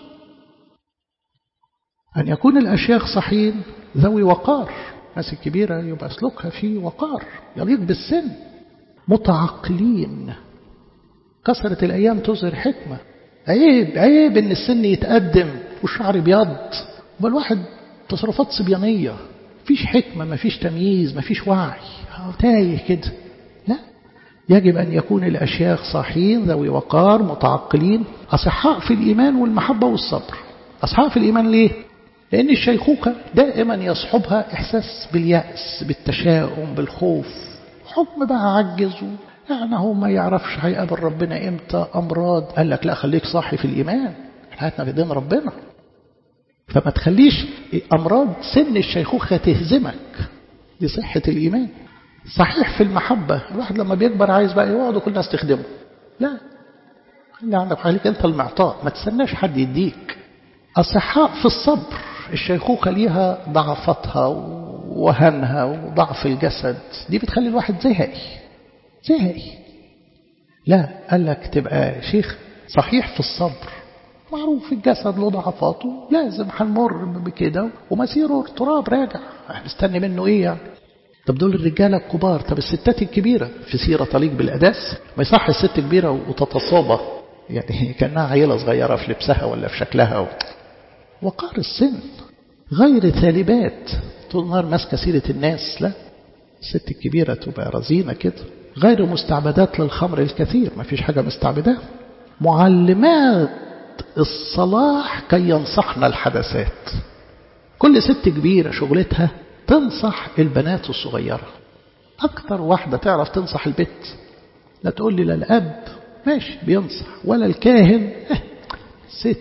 [SPEAKER 1] أن يكون الأشياخ صحيين ذوي وقار الناس الكبيرة يبقى سلوكها فيه وقار يليق بالسن متعقلين كثرة الأيام تظهر حكمة عيب عيب إن السن يتقدم والشعر بيض والواحد تصرفات صبيانية مفيش حكمة مفيش تمييز مفيش وعي تايه كده لا يجب أن يكون الأشياخ صاحين ذوي وقار متعقلين أصحاء في الإيمان والمحبة والصبر أصحاء في الإيمان ليه؟ لأن الشيخوخة دائما يصحبها إحساس باليأس بالتشاؤم بالخوف حكم بقى عجز يعني هو ما يعرفش هيقابل ربنا إمتى أمراض قال لك لا خليك صاحي في الإيمان حياتنا في دين ربنا فما تخليش أمراض سن الشيخوخة تهزمك دي صحة الإيمان صحيح في المحبة الواحد لما بيكبر عايز بقى يقعد وكل الناس تخدمه لا خلي عندك حالك أنت المعطاء ما تستناش حد يديك أصحاء في الصبر الشيخوخة ليها ضعفتها وهنها وضعف الجسد دي بتخلي الواحد زهقي زهقي لا قال لك تبقى شيخ صحيح في الصبر معروف الجسد له ضعفاته لازم هنمر بكده ومسيره تراب راجع هنستني منه ايه يعني طب دول الرجالة الكبار طب الستات الكبيرة في سيرة طليق بالأداس ما يصح الست كبيرة وتتصابى يعني كأنها عيلة صغيرة في لبسها ولا في شكلها و... وقار السن غير ثالبات طول النهار ماسكة سيرة الناس لا الست الكبيرة تبقى رزينة كده غير مستعبدات للخمر الكثير ما فيش حاجة مستعبدة معلمات الصلاح كي ينصحنا الحدثات كل ست كبيرة شغلتها تنصح البنات الصغيرة أكثر واحدة تعرف تنصح البت لا تقول لي لا الأب ماشي بينصح ولا الكاهن اه ست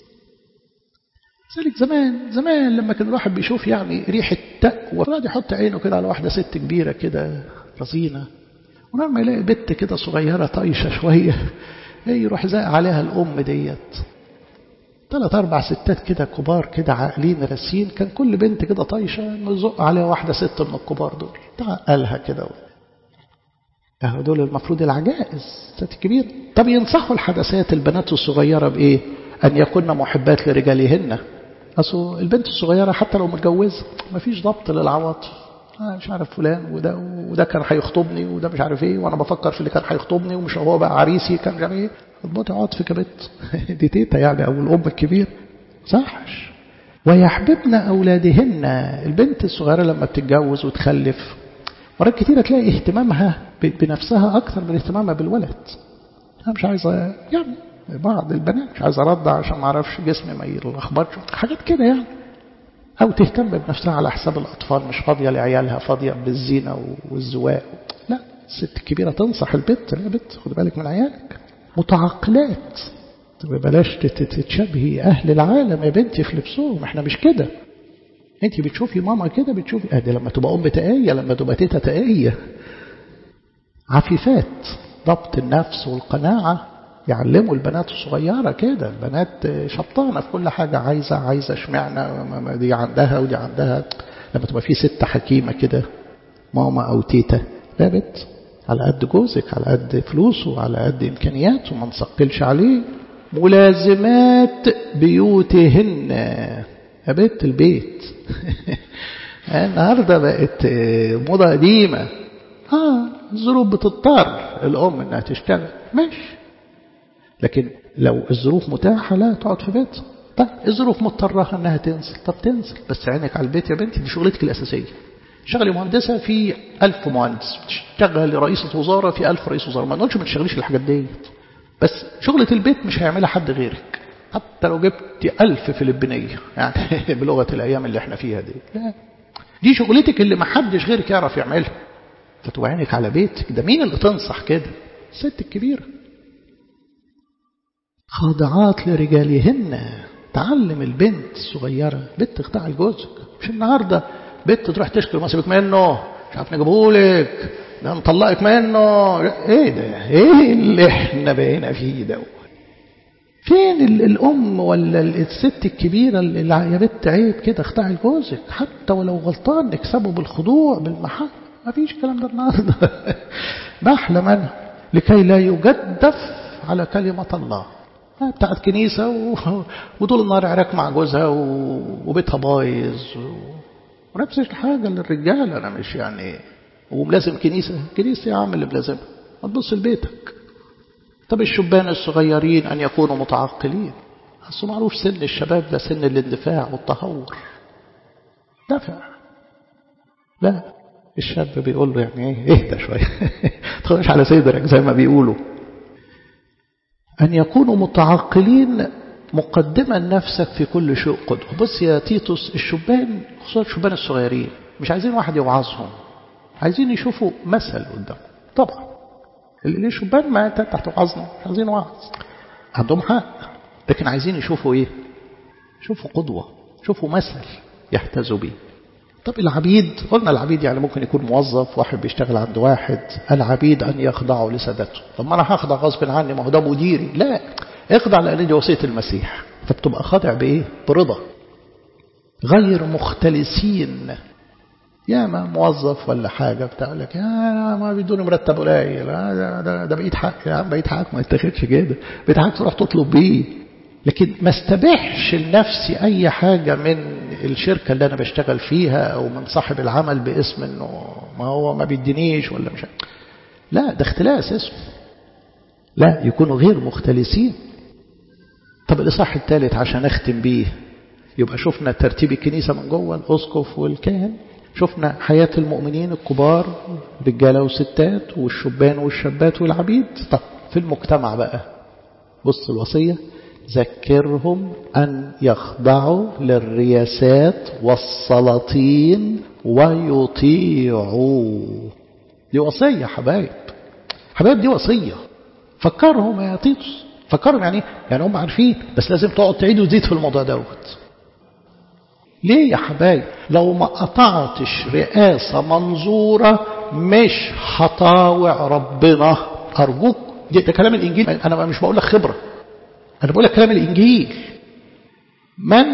[SPEAKER 1] ذلك زمان زمان لما كان الواحد بيشوف يعني ريحة تقوى فقعد يحط عينه كده على واحدة ست كبيرة كده رزينة ولما يلاقي بنت كده صغيرة طايشة شوية يروح زاق عليها الأم ديت ثلاث أربع ستات كده كبار كده عاقلين راسين كان كل بنت كده طايشة نزق عليها واحدة ست من الكبار دول تعقلها كده اهو دول المفروض العجائز ست كبيرة طب ينصحوا الحدثات البنات الصغيرة بإيه أن يكون محبات لرجالهن أصل البنت الصغيرة حتى لو متجوزة مفيش ضبط للعواطف أنا مش عارف فلان وده وده كان هيخطبني وده مش عارف ايه وانا بفكر في اللي كان هيخطبني ومش هو بقى عريسي كان مش عارف ايه اضبطي عاطفك يا بنت دي تيتا يعني او الام الكبير صحش ويحببن اولادهن البنت الصغيره لما بتتجوز وتخلف مرات كتيره تلاقي اهتمامها بنفسها اكثر من اهتمامها بالولد انا مش عايزه يعني بعض البنات مش عايزه ارضع عشان ما اعرفش جسمي ما يلخبطش حاجات كده يعني أو تهتم بنفسها على حساب الأطفال مش فاضية لعيالها فاضية بالزينة والزواق لا الست الكبيرة تنصح البت يا بت خد بالك من عيالك متعقلات بلاش تتشبهي أهل العالم يا بنتي في لبسهم احنا مش كده انت بتشوفي ماما كده بتشوفي اه دي لما تبقى أم تقية لما تبقى تيتا تقية عفيفات ضبط النفس والقناعة يعلموا البنات الصغيرة كده البنات شطانة في كل حاجة عايزة عايزة اشمعنى دي عندها ودي عندها لما تبقى في ست حكيمة كده ماما أو تيتا لا بت على قد جوزك على قد فلوسه على قد إمكانياته ما نثقلش عليه ملازمات بيوتهن يا بيت البيت النهاردة بقت موضة قديمة اه الظروف بتضطر الأم إنها تشتغل ماشي لكن لو الظروف متاحة لا تقعد في بيتها طيب الظروف مضطرة انها تنزل طب تنزل بس عينك على البيت يا بنتي دي شغلتك الأساسية شغلي مهندسة في ألف مهندس تشتغل رئيسة وزارة في ألف رئيس وزارة ما نقولش ما تشتغليش الحاجات دي بس شغلة البيت مش هيعملها حد غيرك حتى لو جبت ألف فلبينية يعني بلغة الأيام اللي احنا فيها دي لا دي شغلتك اللي ما حدش غيرك يعرف يعملها فتبقى عينك على بيتك ده مين اللي تنصح كده الست الكبيرة خاضعات لرجالهن تعلم البنت الصغيرة بنت تخضع لجوزك مش النهاردة بنت تروح تشكي ما سيبك منه مش عارف نجيبهولك ده نطلقك منه ايه ده ايه اللي احنا بقينا فيه ده فين الام ولا الست الكبيرة اللي يا بنت عيب كده اخضعي لجوزك حتى ولو غلطان نكسبه بالخضوع بالمحبة ما فيش الكلام ده النهارده بحلم انا لكي لا يجدف على كلمة الله بتاعت كنيسة و... وطول النهار عراك مع جوزها و... وبيتها بايظ و... ونفس الحاجة للرجال أنا مش يعني وملازم كنيسة كنيسة يا عم اللي ملازمها ما تبص لبيتك طب الشبان الصغيرين أن يكونوا متعقلين أصل معروف سن الشباب ده سن الاندفاع والتهور دفع لا الشاب بيقول له يعني ايه اهدى شوية تخش على صدرك زي ما بيقولوا أن يكونوا متعقلين مقدما نفسك في كل شيء قدوة بص يا تيتوس الشبان خصوصا الشبان الصغيرين مش عايزين واحد يوعظهم عايزين يشوفوا مثل قدام طبعا اللي الشبان ما تحت وعظنا مش عايزين وعظ عندهم حق لكن عايزين يشوفوا ايه يشوفوا قدوة يشوفوا مثل يحتذوا به طب العبيد قلنا العبيد يعني ممكن يكون موظف واحد بيشتغل عند واحد العبيد أن يخضعوا لسادته طب ما أنا هخضع غصب عني ما هو ده مديري لا اخضع لأن دي وصية المسيح فبتبقى خاضع بإيه برضا غير مختلسين يا ما موظف ولا حاجة بتاع لك يا ما بيدوني مرتب قليل ده, ده, ده بقيت حق يا عم بقيت حق ما يتاخدش كده بقيت حق تروح تطلب بيه لكن ما استبيحش لنفسي أي حاجة من الشركة اللي أنا بشتغل فيها أو من صاحب العمل باسم أنه ما هو ما بيدينيش ولا مش لا ده اختلاس اسمه لا يكونوا غير مختلسين طب الإصحاح الثالث عشان أختم بيه يبقى شفنا ترتيب الكنيسة من جوه الأسقف والكاهن شفنا حياة المؤمنين الكبار رجالة وستات والشبان والشابات والعبيد طب في المجتمع بقى بص الوصية ذكرهم أن يخضعوا للرياسات والسلاطين ويطيعوا دي وصية حبايب حبايب دي وصية فكرهم يا تيتوس فكرهم يعني يعني هم عارفين بس لازم تقعد تعيد وتزيد في الموضوع دوت ليه يا حبايب لو ما قطعتش رئاسة منظورة مش هطاوع ربنا أرجوك ده كلام الإنجيل أنا مش بقول لك خبرة أنا بقول لك كلام الإنجيل من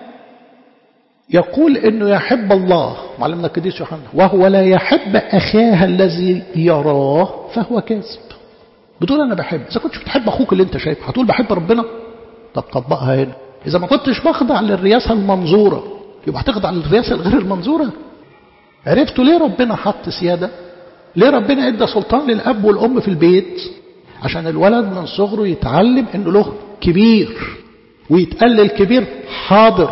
[SPEAKER 1] يقول أنه يحب الله معلمنا القديس يوحنا وهو لا يحب أخاه الذي يراه فهو كاذب بتقول أنا بحب إذا كنتش بتحب أخوك اللي أنت شايفه هتقول بحب ربنا طب طبقها هنا إذا ما كنتش بخضع للرياسة المنظورة يبقى هتخضع للرياسة الغير المنظورة عرفتوا ليه ربنا حط سيادة ليه ربنا ادى سلطان للأب والأم في البيت عشان الولد من صغره يتعلم انه له كبير ويتقال للكبير حاضر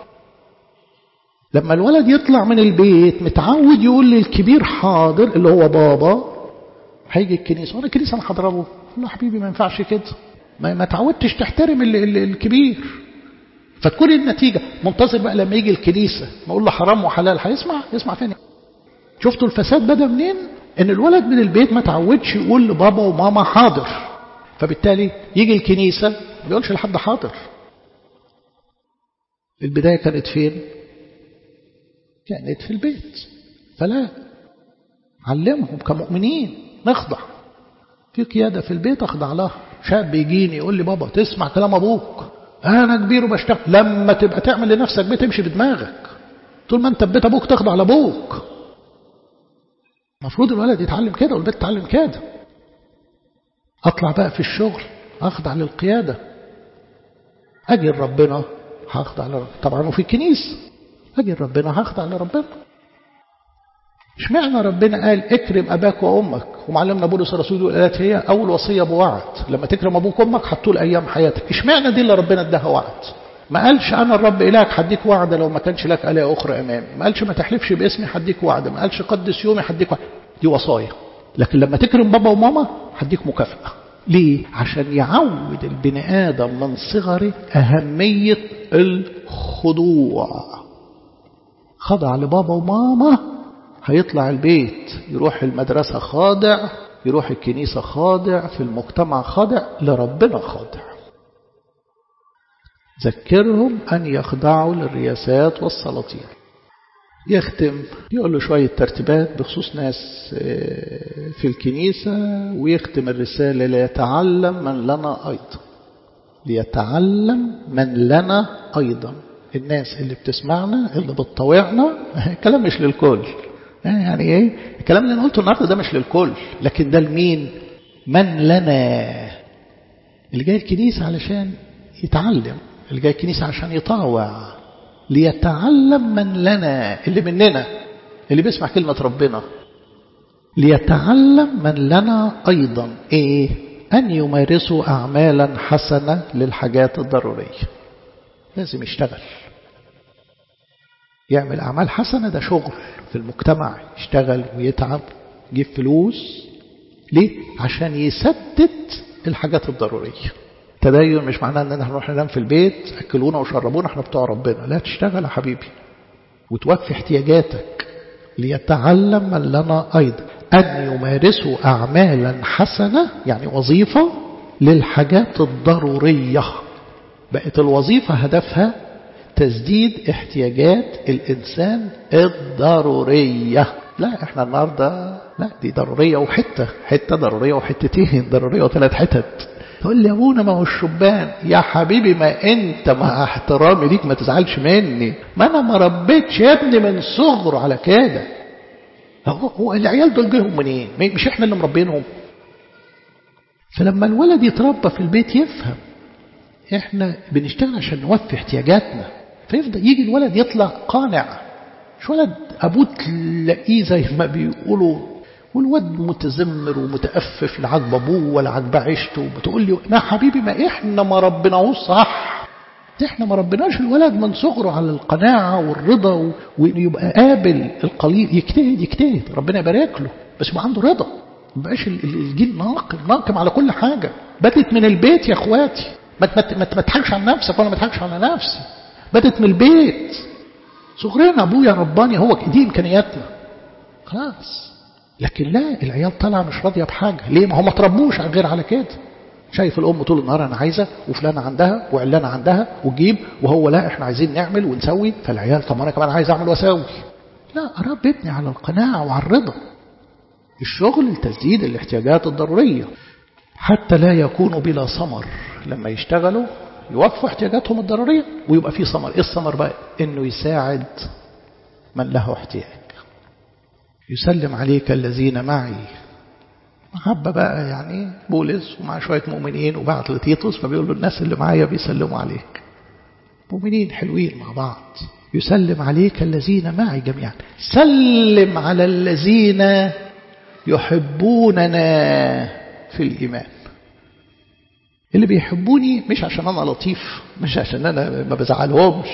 [SPEAKER 1] لما الولد يطلع من البيت متعود يقول للكبير حاضر اللي هو بابا هيجي الكنيسة وانا الكنيسة انا هضربه لا حبيبي ما ينفعش كده ما, ما تعودتش تحترم ال ال الكبير فتكون النتيجة منتظر بقى لما يجي الكنيسة ما اقول له حرام وحلال هيسمع يسمع فين شفتوا الفساد بدأ منين ان الولد من البيت ما تعودش يقول لبابا وماما حاضر فبالتالي يجي الكنيسة ما بيقولش لحد حاضر البداية كانت فين كانت في البيت فلا علمهم كمؤمنين نخضع في قيادة في البيت أخضع لها شاب يجيني يقول لي بابا تسمع كلام أبوك أنا كبير وبشتغل لما تبقى تعمل لنفسك بيت امشي بدماغك طول ما أنت في بيت أبوك تخضع لأبوك المفروض الولد يتعلم كده والبيت تتعلم كده أطلع بقى في الشغل أخضع للقيادة أجي لربنا هخضع لربنا طبعا وفي الكنيسة أجي لربنا هخضع لربنا اشمعنى ربنا قال اكرم أباك وأمك ومعلمنا بولس الرسول قالت هي أول وصية بوعد لما تكرم أبوك وأمك هتطول أيام حياتك اشمعنى دي اللي ربنا اداها وعد ما قالش أنا الرب إلهك هديك وعد لو ما كانش لك آلهة أخرى أمامي ما قالش ما تحلفش باسمي هديك وعد ما قالش قدس يومي هديك وعد دي وصايا لكن لما تكرم بابا وماما هديك مكافأة ليه؟ عشان يعود البني آدم من صغره أهمية الخضوع خضع لبابا وماما هيطلع البيت يروح المدرسة خاضع يروح الكنيسة خاضع في المجتمع خاضع لربنا خاضع ذكرهم أن يخضعوا للرياسات والسلاطين يختم يقول له شوية ترتيبات بخصوص ناس في الكنيسة ويختم الرسالة ليتعلم من لنا أيضا ليتعلم من لنا أيضا الناس اللي بتسمعنا اللي بتطوعنا الكلام مش للكل يعني ايه الكلام اللي انا قلته النهارده ده مش للكل لكن ده لمين من لنا اللي جاي الكنيسة علشان يتعلم اللي جاي الكنيسة عشان يطاوع ليتعلم من لنا اللي مننا اللي بيسمع كلمة ربنا ليتعلم من لنا أيضا إيه أن يمارسوا أعمالا حسنة للحاجات الضرورية لازم يشتغل يعمل أعمال حسنة ده شغل في المجتمع يشتغل ويتعب يجيب فلوس ليه؟ عشان يسدد الحاجات الضرورية تدين مش معناه ان احنا هنروح ننام في البيت اكلونا وشربونا احنا بتوع ربنا لا تشتغل يا حبيبي وتوفي احتياجاتك ليتعلم من لنا ايضا ان يمارسوا اعمالا حسنه يعني وظيفه للحاجات الضروريه بقت الوظيفه هدفها تسديد احتياجات الانسان الضروريه لا احنا النهارده لا دي ضروريه وحته حته ضروريه وحتتين ضروريه وثلاث حتت تقول لي يا ابونا ما هو الشبان يا حبيبي ما انت مع احترامي ليك ما تزعلش مني ما انا ما ربيتش يا ابني من صغره على كده هو, هو العيال دول جيهم منين مش احنا اللي مربينهم فلما الولد يتربى في البيت يفهم احنا بنشتغل عشان نوفي احتياجاتنا فيفضل يجي الولد يطلع قانع مش ولد ابوه تلاقيه زي ما بيقولوا والواد متذمر ومتأفف لا عاجب ابوه ولا عاجب عيشته بتقول لي لا حبيبي ما احنا ما ربناهوش صح احنا ما ربناش الولد من صغره على القناعة والرضا ويبقى قابل القليل يجتهد يجتهد ربنا يبارك له بس يبقى عنده رضا ما بقاش الجيل ناقم ناقم على كل حاجة بدت من البيت يا اخواتي ما ما تضحكش على نفسك وانا ما اضحكش على نفسي بدت من البيت صغرنا ابويا رباني هو دي امكانياتنا خلاص لكن لا العيال طالعه مش راضيه بحاجه ليه ما هم ما تربوش غير على كده شايف الام طول النهار انا عايزه وفلانه عندها وعلانه عندها وتجيب وهو لا احنا عايزين نعمل ونسوي فالعيال طب انا كمان عايز اعمل واسوي لا اربي ابني على القناعه وعلى الرضا الشغل لتسديد الاحتياجات الضروريه حتى لا يكونوا بلا ثمر لما يشتغلوا يوفوا احتياجاتهم الضروريه ويبقى في ثمر ايه الثمر بقى انه يساعد من له احتياج يسلم عليك الذين معي محبة بقى يعني بولس ومع شوية مؤمنين وبعت لتيتوس فبيقول له الناس اللي معايا بيسلموا عليك مؤمنين حلوين مع بعض يسلم عليك الذين معي جميعا سلم على الذين يحبوننا في الإيمان اللي بيحبوني مش عشان أنا لطيف مش عشان أنا ما بزعلهمش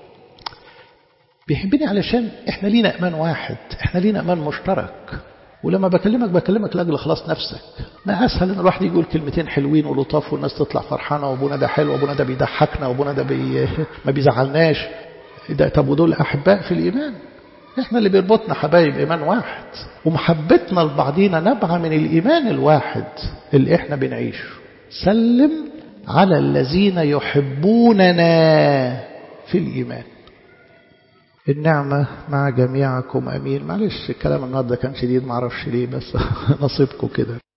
[SPEAKER 1] بيحبني علشان احنا لينا امان واحد احنا لينا امان مشترك ولما بكلمك بكلمك لاجل خلاص نفسك ما اسهل ان الواحد يقول كلمتين حلوين ولطاف والناس تطلع فرحانه وابونا ده حلو وابونا ده بيضحكنا وابونا ده بي ما بيزعلناش ده طب ودول احباء في الايمان احنا اللي بيربطنا حبايب ايمان واحد ومحبتنا لبعضينا نبعه من الايمان الواحد اللي احنا بنعيشه سلم على الذين يحبوننا في الايمان النعمة مع جميعكم أمين معلش الكلام النهاردة كان شديد معرفش ليه بس نصيبكم كده